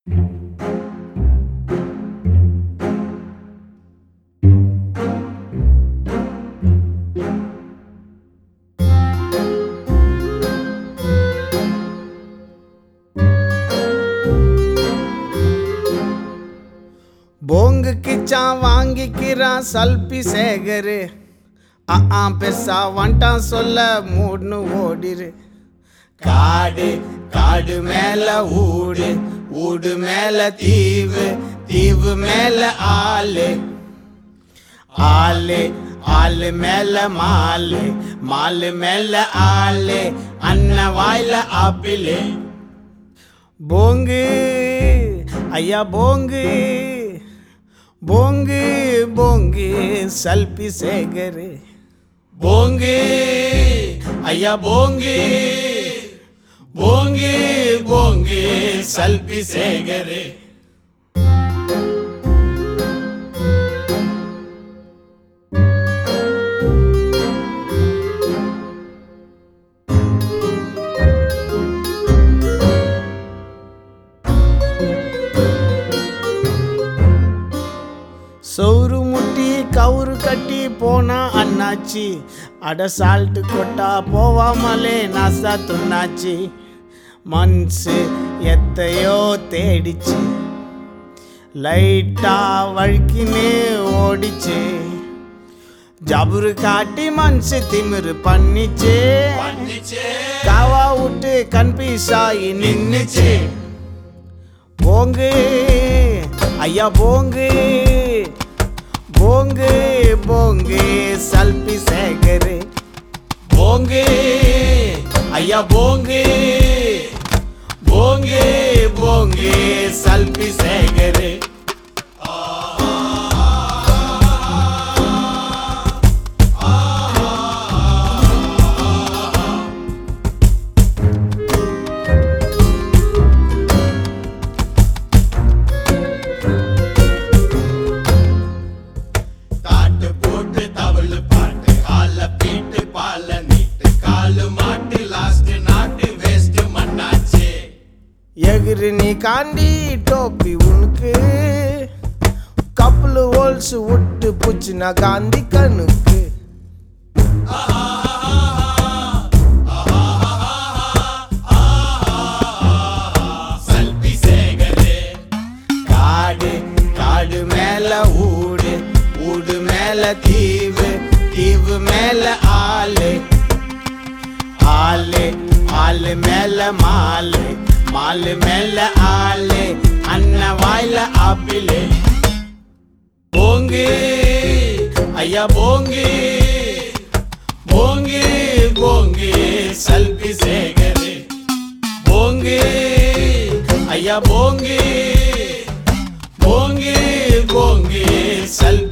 போங்கு கிச்சான் வாங்கிக்கிறான் சல்பி சேகரு ஆ ஆ பெருசா வந்துட்டான் சொல்ல மூடுன்னு ஓடிரு காடு காடு மேல ஊடு ஊடு மேல தீவு தீவு மேல ஆளு ஆளு ஆளு மேல மாலு மாலு மேல ஆளு அண்ண வாயில ஆப்பிளு போங்கு ஐயா போங்கு போங்கு போங்கு சல்பி சேகரு போங்கு ஐயா போங்கு போங்கு போங்கு சல்பி சேகரு சௌரு முட்டி கவுரு கட்டி போனா அண்ணாச்சி அட சால்ட்டு கொட்டா போவாமலே நாசா துண்ணாச்சி மன்சு எத்தையோ தேடிச்சு லைட்டா வழுக்கினே ஓடிச்சு ஜபுரு காட்டி மனசு திமிரு பண்ணிச்சு காவா விட்டு கன்ஃபியூஸ் ஆகி நின்னுச்சு போங்கு ஐயா போங்கு போங்கு போங்கு சல்பி சேகரு போங்கு ஐயா போங்கு போங்கு போங்கு சல்பி சேகரு தாட்டு போட்டு தவளு பாட்டு ஆல பீட்டு பால நீட்டு காலு மாட்டு லாஸ்ட் நாட்டு வேஸ்ட் மண்ணாச்சு எகிரு நீ காண்டி டோப்பி உனக்கு கப்பல் ஹோல்ஸ் விட்டு புச்சுனா காந்தி கண்ணுக்கு சல்பி சேகரே காடு காடு மேல ஊடு ஊடு மேல தீவு தீவு மேல ஆளு ஆளு ஆளு மேல மாலு மாலு மேல ஆளு அண்ண வாயில ஆப்பிளு போங்கு ஐயா போங்கு போங்கு போங்கு சல்பி சேகரு போங்கு ஐயா போங்கு போங்கு போங்கு சல்பி